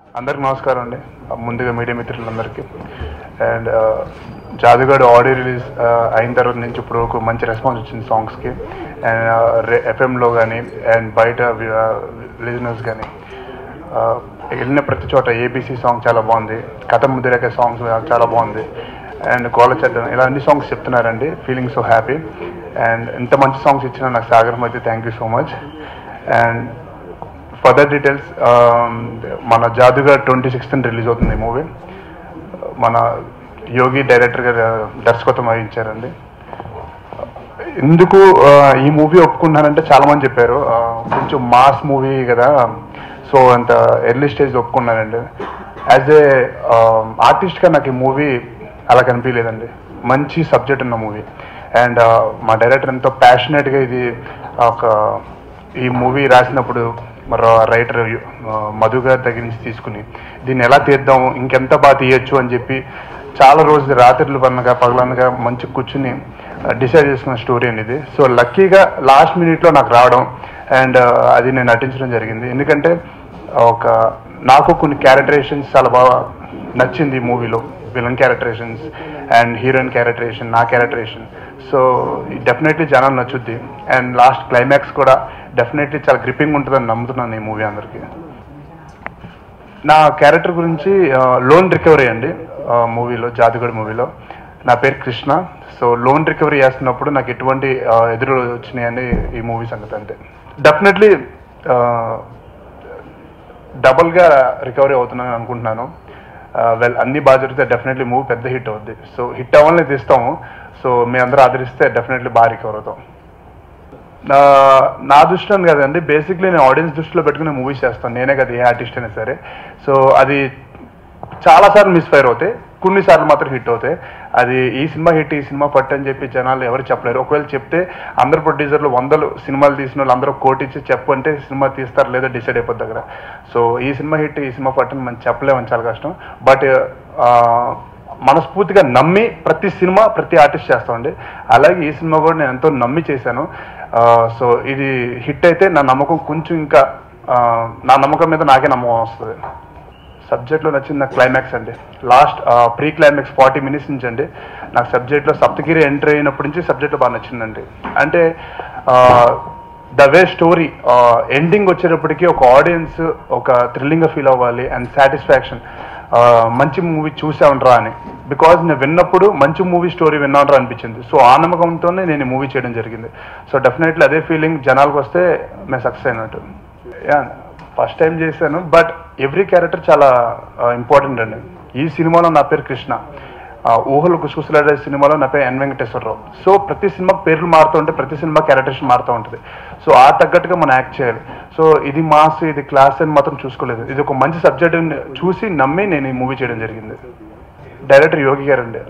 అందరికి నమస్కారం అండి ముందుగా మీడియా మిత్రులందరికీ అండ్ జాదుగాడు ఆడియో రిలీజ్ అయిన తర్వాత నుంచి ఇప్పుడు ఒక మంచి రెస్పాన్స్ వచ్చింది సాంగ్స్కి అండ్ ఎఫ్ఎంలో కానీ అండ్ బయట లిజనర్స్ కానీ వెళ్ళిన ప్రతి చోట ఏబీసీ సాంగ్ చాలా బాగుంది కథ ముదిరేక సాంగ్స్ చాలా బాగుంది అండ్ గోల చెడ్డ ఇలా అన్ని సాంగ్స్ చెప్తున్నారండి ఫీలింగ్ సో హ్యాపీ అండ్ ఇంత మంచి సాంగ్స్ ఇచ్చిన నాకు సాగరం అయితే thank you so much and further details మన జాదుగా ట్వంటీ సిక్స్త్ రిలీజ్ అవుతుంది ఈ మూవీ మన యోగి డైరెక్టర్ గారు దర్శకత్వం వహించారండి ఎందుకు ఆ, ఈ మూవీ ఒప్పుకున్నానంటే చాలా మంది చెప్పారు ఆ, కొంచెం మాస్ మూవీ కదా సో అంత ఎర్లీ స్టేజ్ ఒప్పుకున్నానండి యాజ్ ఏ ఆర్టిస్ట్గా నాకు ఈ మూవీ అలా కనిపించలేదండి మంచి సబ్జెక్ట్ ఉన్న మూవీ అండ్ మా డైరెక్టర్ ఎంతో ప్యాషనెట్గా ఇది ఒక ఈ మూవీ రాసినప్పుడు మరి రైటర్ మధు గారి దగ్గర నుంచి తీసుకుని దీన్ని ఎలా తీద్దాం ఇంకెంత బాగా తీయొచ్చు అని చెప్పి చాలా రోజులు రాత్రులు పన్నగా పగలనగా మంచి కూర్చుని డిసైడ్ చేసుకున్న స్టోరీ అండి ఇది సో లక్కీగా లాస్ట్ మినిట్లో నాకు రావడం అండ్ అది నేను నటించడం జరిగింది ఎందుకంటే ఒక నాకు కొన్ని క్యారెక్టరేషన్స్ చాలా బాగా నచ్చింది ఈ మూవీలో villain characterizations and heroine characterization నా క్యారెక్టరేషన్ సో డెఫినెట్లీ జనాలు నచ్చుద్ది అండ్ లాస్ట్ క్లైమాక్స్ కూడా డెఫినెట్లీ చాలా గ్రిప్పింగ్ ఉంటుందని నమ్ముతున్నాను ఈ మూవీ అందరికీ నా క్యారెక్టర్ గురించి లోన్ రికవరీ అండి మూవీలో జాదుగడ్ మూవీలో నా పేరు కృష్ణ సో లోన్ రికవరీ చేస్తున్నప్పుడు నాకు ఎటువంటి ఆ, ఎదురు వచ్చినాయని ఈ మూవీ సంగతి అంతే డెఫినెట్లీ డబుల్గా రికవరీ అవుతున్నాను అనుకుంటున్నాను వెల్ అన్ని బాగా జరిగితే డెఫినెట్లీ మూవీ పెద్ద హిట్ అవుద్ది సో హిట్ అవ్వాలని తీస్తాము సో మీ అందరూ ఆదరిస్తే డెఫినెట్లీ బాగా రికవర్ అవుతాం నా నా దృష్టిలో అని కదండి బేసిక్లీ నేను ఆడియన్స్ దృష్టిలో పెట్టుకుని మూవీస్ చేస్తాను నేనే కదా ఏ ఆర్టిస్ట్ అయినా సరే సో అది చాలా సార్లు మిస్ఫైర్ అవుతాయి కొన్నిసార్లు మాత్రం హిట్ అవుతాయి అది ఈ సినిమా హిట్ ఈ సినిమా పట్టు అని చెప్పి జనాలు ఎవరు చెప్పలేరు ఒకవేళ చెప్తే అందరు ప్రొడ్యూసర్లు వందలు సినిమాలు తీసిన వాళ్ళు అందరూ కోటి ఇచ్చి చెప్పు అంటే సినిమా తీస్తారు లేదా డిసైడ్ అయిపోద్ది దగ్గర సో ఈ సినిమా హిట్ ఈ సినిమా పట్టు అని మనం చెప్పలేమని చాలా కష్టం బట్ మనస్ఫూర్తిగా నమ్మి ప్రతి సినిమా ప్రతి ఆర్టిస్ట్ చేస్తామండి అలాగే ఈ సినిమా కూడా నేను ఎంతో నమ్మి చేశాను సో ఇది హిట్ అయితే నా నమ్మకం కొంచెం ఇంకా ఆ, నా నమ్మకం మీద నాకే నమ్మకం వస్తుంది సబ్జెక్ట్లో నచ్చింది నాకు క్లైమాక్స్ అండి last pre climax forty minutes నుంచి అండి నాకు సబ్జెక్ట్లో సప్తగిరి ఎంటర్ అయినప్పటి నుంచి సబ్జెక్ట్లో బాగా నచ్చిందండి అంటే ద వే స్టోరీ ఎండింగ్ వచ్చేటప్పటికి ఒక ఆడియన్స్ ఒక థ్రిల్లింగ్గా ఫీల్ అవ్వాలి అండ్ సాటిస్ఫాక్షన్ మంచి మూవీ చూసామనరా అని బికాజ్ నేను విన్నప్పుడు మంచి మూవీ స్టోరీ విన్నానరా అనిపించింది సో ఆ నమ్మకంతోనే నేను ఈ మూవీ చేయడం జరిగింది సో డెఫినెట్లీ అదే ఫీలింగ్ జనాలకు వస్తే మేము సక్సెస్ అయినట్టు యా ఫస్ట్ టైం చేశాను బట్ ఎవ్రీ క్యారెక్టర్ చాలా ఇంపార్టెంట్ అండి ఈ సినిమాలో నా పేరు కృష్ణ ఆ, ఊహలు గుసగుసలాడే సినిమాలో నా పేరు ఎన్ వెంకటేశ్వరరావు సో ప్రతి సినిమాకి పేర్లు మారుతూ ఉంటాయి ప్రతి సినిమా క్యారెక్టరేషన్ మారుతూ ఉంటుంది సో ఆ తగ్గట్టుగా మనం యాక్ట్ చేయాలి సో ఇది మాస్ ఇది క్లాస్ అని మాత్రం చూసుకోలేదు ఇది ఒక మంచి సబ్జెక్ట్ చూసి నమ్మి నేను ఈ మూవీ చేయడం జరిగింది డైరెక్టర్ యోగి గారు అండి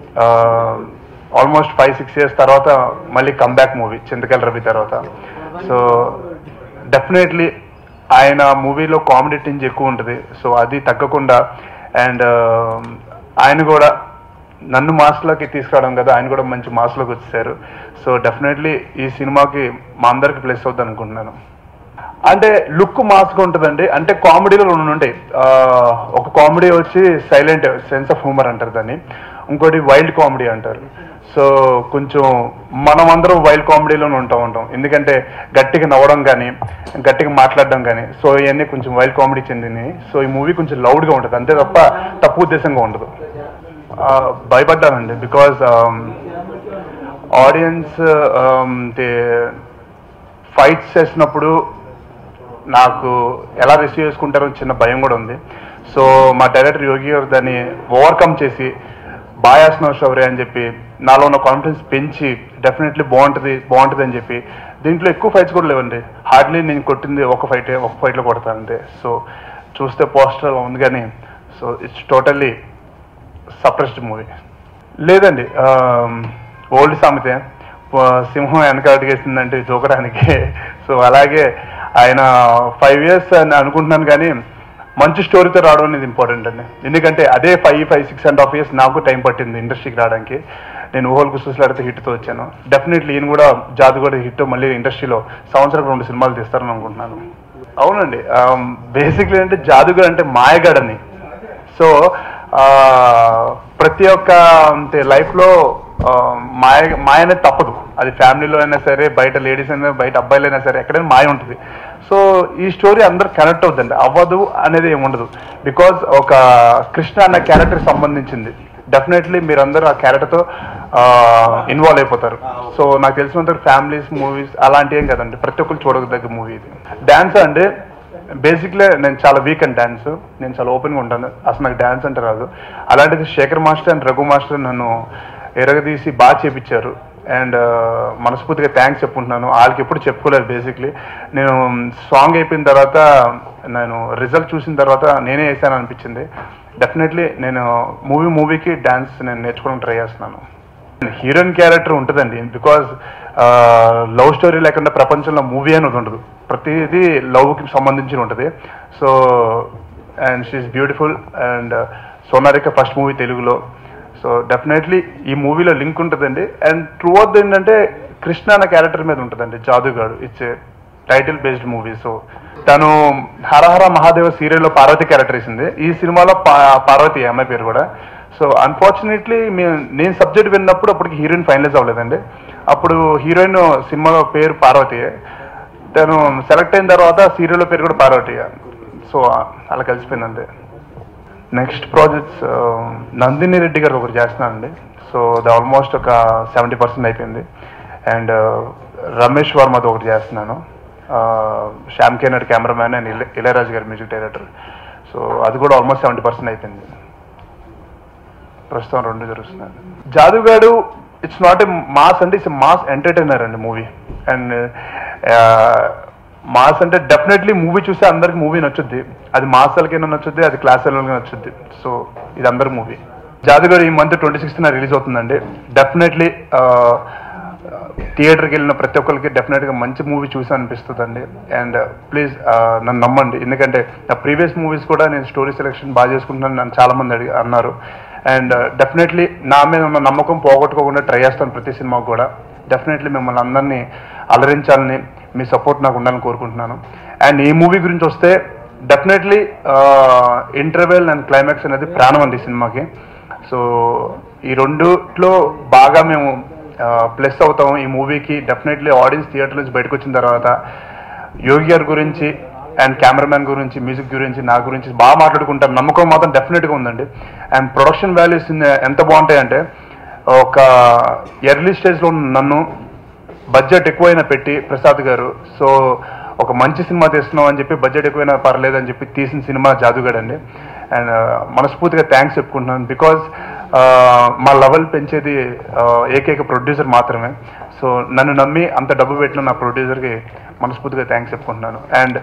ఆల్మోస్ట్ ఫైవ్ సిక్స్ ఇయర్స్ తర్వాత మళ్ళీ కమ్బ్యాక్ మూవీ చింతకాయల రవి తర్వాత సో డెఫినెట్లీ ఆయన మూవీలో కామెడీ టింజ్ ఎక్కువ ఉంటుంది సో అది తగ్గకుండా అండ్ ఆయన కూడా నన్ను మాస్లోకి తీసుకురావడం కదా ఆయన కూడా మంచి మాస్లోకి వచ్చేసారు సో డెఫినెట్లీ ఈ సినిమాకి మా అందరికి ప్లేస్ అవుద్ది అనుకుంటున్నాను అంటే లుక్ మాస్గా ఉంటుందండి అంటే కామెడీలో రెండు ఉంటాయి ఆ, ఒక కామెడీ వచ్చి సైలెంట్ సెన్స్ ఆఫ్ హ్యూమర్ అంటారు దాన్ని ఇంకోటి వైల్డ్ కామెడీ అంటారు సో కొంచెం మనం అందరం వైల్డ్ కామెడీలోనే ఉంటా ఉంటాం ఎందుకంటే గట్టిగా నవ్వడం కానీ గట్టిగా మాట్లాడడం కానీ సో ఇవన్నీ కొంచెం వైల్డ్ కామెడీ చెందినవి సో ఈ మూవీ కొంచెం లౌడ్గా ఉంటుంది అంతే తప్ప తప్పు ఉద్దేశంగా ఉండదు ఆ, భయపడ్డానండి బికాజ్ ఆడియన్స్ ఫైట్స్ చేసినప్పుడు నాకు ఎలా రిసీవ్ చేసుకుంటారో చిన్న భయం కూడా ఉంది సో మా డైరెక్టర్ యోగి గారు దాన్ని ఓవర్కమ్ చేసి బాగా చేస్తున్నావు శౌర్య అని చెప్పి నాలో ఉన్న కాన్ఫిడెన్స్ పెంచి డెఫినెట్లీ బాగుంటుంది బాగుంటుంది అని చెప్పి దీంట్లో ఎక్కువ ఫైట్స్ కూడా లేవండి హార్డ్లీ నేను కొట్టింది ఒక ఫైటే ఒక ఫైట్లో కొడతాను అంతే సో చూస్తే పోస్టర్ ఉంది కానీ so it's totally suppressed movie లేదండి ఓల్డ్ సామెతే ప- సింహం వెనక అడిగేసిందంటే దూకడానికి సో అలాగే ఆయన ఫైవ్ ఇయర్స్ అని అనుకుంటున్నాను కానీ మంచి స్టోరీతో రావడం అనేది ఇంపార్టెంట్ అండి ఎందుకంటే అదే five five six and half years నాకు టైం పట్టింది ఇండస్ట్రీకి రావడానికి నేను ఊహలు గుసూసలాడితే హిట్తో వచ్చాను డెఫినెట్లీ ఈయన కూడా జాదు కూడా హిట్ మళ్ళీ ఇండస్ట్రీలో సంవత్సరం రెండు సినిమాలు తీస్తారని అనుకుంటున్నాను అవునండి బేసిక్లీ అంటే జాదుగర్ అంటే మాయగాడని సో ఆ, ప్రతి ఒక్క అంటే లైఫ్లో మాయ మాయ అనేది తప్పదు అది ఫ్యామిలీలో అయినా సరే బయట లేడీస్ అయినా బయట అబ్బాయిలు అయినా సరే ఎక్కడైనా మాయ ఉంటుంది సో ఈ స్టోరీ అందరు కనెక్ట్ అవుతుందండి అవ్వదు అనేది ఏమి ఉండదు బికాజ్ ఒక కృష్ణ అన్న క్యారెక్టర్ సంబంధించింది డెఫినెట్లీ మీరందరూ ఆ క్యారెక్టర్తో ఇన్వాల్వ్ అయిపోతారు సో నాకు తెలిసినంత ఫ్యామిలీస్ మూవీస్ అలాంటివి ఏం కదండి ప్రతి ఒక్కరు చూడదగ్గ మూవీ ఇది డాన్స్ అంటే బేసిక్లీ నేను చాలా వీక్ అండ్ డాన్స్ నేను చాలా ఓపెన్గా ఉంటాను అసలు నాకు డాన్స్ అంటే రాదు అలాంటిది Shekhar master and Raghu master నన్ను ఎరగదీసి బాగా చేపించారు అండ్ మనస్ఫూర్తిగా థ్యాంక్స్ చెప్పుకుంటున్నాను వాళ్ళకి ఎప్పుడు చెప్పుకోలేదు బేసిక్లీ నేను సాంగ్ అయిపోయిన తర్వాత నేను రిజల్ట్ చూసిన తర్వాత నేనే వేసాను అనిపించింది డెఫినెట్లీ నేను మూవీ మూవీకి డాన్స్ నేను నేర్చుకోవడానికి ట్రై చేస్తున్నాను హీరోయిన్ క్యారెక్టర్ ఉంటుందండి బికాజ్ లవ్ స్టోరీ లేకుండా ప్రపంచంలో మూవీ అనేది ఉండదు ప్రతిదీ లవ్కి సంబంధించి ఉంటుంది so and she's beautiful and Sonarika first movie తెలుగులో సో డెఫినెట్లీ ఈ మూవీలో లింక్ ఉంటుందండి అండ్ ట్రూ అవుట్ ఏంటంటే కృష్ణ అన్న క్యారెక్టర్ మీద ఉంటుందండి Jadoogadu it's title based movie so తను హరహర మహాదేవ సీరియల్లో పార్వతి క్యారెక్టర్ వేసింది ఈ సినిమాలో పా- పార్వతి ఈ అమ్మాయి పేరు కూడా సో అన్ఫార్చునేట్లీ నేను సబ్జెక్ట్ విన్నప్పుడు అప్పటికి హీరోయిన్ ఫైనలైజ్ అవ్వలేదండి అప్పుడు హీరోయిన్ సినిమాలో పేరు పార్వతి తను సెలెక్ట్ అయిన తర్వాత సీరియల్లో పేరు కూడా పార్వతి సో అలా కలిసిపోయిందండి నెక్స్ట్ ప్రాజెక్ట్స్ నందిని రెడ్డి గారు ఒకటి చేస్తున్నానండి సో అది ఆల్మోస్ట్ ఒక సెవెంటీ పర్సెంట్ అయిపోయింది అండ్ రమేష్ వర్మతో ఒకటి చేస్తున్నాను శ్యామ్ కేనర్ కెమెరామ్యాన్ అండ్ ఇళ ఇళయరాజు గారి మ్యూజిక్ డైరెక్టర్ సో అది కూడా ఆల్మోస్ట్ సెవెంటీ పర్సెంట్ అయిపోయింది ప్రస్తుతం రెండు జరుగుతున్నాయి Jadoogadu it's not a mass అంటే ఇట్స్ మాస్ ఎంటర్టైనర్ అండి మూవీ అండ్ మాస్ అంటే డెఫినెట్లీ మూవీ చూస్తే అందరికి మూవీ నచ్చుద్ది అది మాస్ వాళ్ళకైనా నచ్చుద్ది అది క్లాస్ వాళ్ళకి నచ్చుద్ది సో ఇది అందరి మూవీ జాదుగాడు ఈ మంత్ ట్వంటీ సిక్స్త్ రిలీజ్ అవుతుందండి డెఫినెట్లీ థియేటర్కి వెళ్ళిన ప్రతి ఒక్కరికి డెఫినెట్గా మంచి మూవీ చూసి అనిపిస్తుందండి అండ్ ప్లీజ్ నన్ను నమ్మండి ఎందుకంటే నా ప్రీవియస్ మూవీస్ కూడా నేను స్టోరీ సెలెక్షన్ బాగా చేసుకుంటున్నాను నన్ను చాలా మంది అడిగి అన్నారు అండ్ డెఫినెట్లీ నా మీద ఉన్న నమ్మకం పోగొట్టుకోకుండా ట్రై చేస్తాను ప్రతి సినిమాకు కూడా డెఫినెట్లీ మిమ్మల్ని అందరినీ అలరించాలని మీ సపోర్ట్ నాకు ఉండాలని కోరుకుంటున్నాను అండ్ ఈ మూవీ గురించి వస్తే డెఫినెట్లీ ఇంటర్వెల్ అండ్ క్లైమాక్స్ అనేది ప్రాణం అండి ఈ సినిమాకి సో ఈ రెండులో బాగా మేము ప్లస్ అవుతాం ఈ మూవీకి డెఫినెట్లీ ఆడియన్స్ థియేటర్ నుంచి బయటకు వచ్చిన తర్వాత యోగి గారి గురించి అండ్ కెమెరామ్యాన్ గురించి మ్యూజిక్ గురించి నా గురించి బాగా మాట్లాడుకుంటాం నమ్మకం మాత్రం డెఫినెట్గా ఉందండి అండ్ ప్రొడక్షన్ వాల్యూస్ ఎంత బాగుంటాయంటే ఒక ఎర్లీ స్టేజ్లో ఉన్న నన్ను బడ్జెట్ ఎక్కువైనా పెట్టి ప్రసాద్ గారు సో ఒక మంచి సినిమా తీస్తున్నాం అని చెప్పి బడ్జెట్ ఎక్కువైనా పర్లేదు అని చెప్పి తీసిన సినిమా జాదుగాడు అండి అండ్ మనస్ఫూర్తిగా థ్యాంక్స్ చెప్పుకుంటున్నాను బికాజ్ మా లెవెల్ పెంచేది ఆ, ఏకైక ప్రొడ్యూసర్ మాత్రమే సో నన్ను నమ్మి అంత డబ్బు పెట్టిన నా ప్రొడ్యూసర్కి మనస్ఫూర్తిగా థ్యాంక్స్ చెప్పుకుంటున్నాను అండ్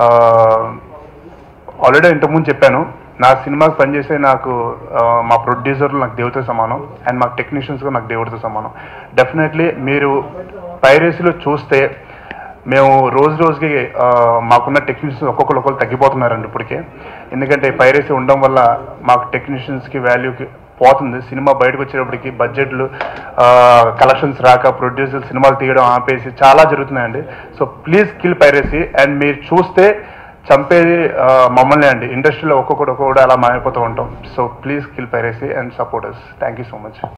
ఆల్రెడీ ఇంతకుముందు చెప్పాను నా సినిమాకి పనిచేసే నాకు ఆ, మా ప్రొడ్యూసర్లు నాకు దేవుడితో సమానం అండ్ మా టెక్నీషియన్స్ కూడా నాకు దేవుడితో సమానం డెఫినెట్లీ మీరు పైరసీలో చూస్తే మేము రోజు రోజుకి ఆ, మాకున్న టెక్నీషియన్స్ ఒక్కొక్కరు ఒక్కొక్కరు తగ్గిపోతున్నారండి ఇప్పటికే ఎందుకంటే పైరసీ ఉండడం వల్ల మాకు టెక్నీషియన్స్కి వాల్యూకి పోతుంది సినిమా బయటకు వచ్చేటప్పటికి బడ్జెట్లు కలెక్షన్స్ రాక ప్రొడ్యూసర్ సినిమాలు తీయడం ఆపేసి చాలా జరుగుతున్నాయండి so please kill piracy and మీరు చూస్తే చంపేది ఆ, మమ్మల్ని అండి ఇండస్ట్రీలో ఒక్కొక్కటి ఒక్కొక్కటి అలా మారిపోతూ ఉంటాం so please kill piracy and supporters thank you so much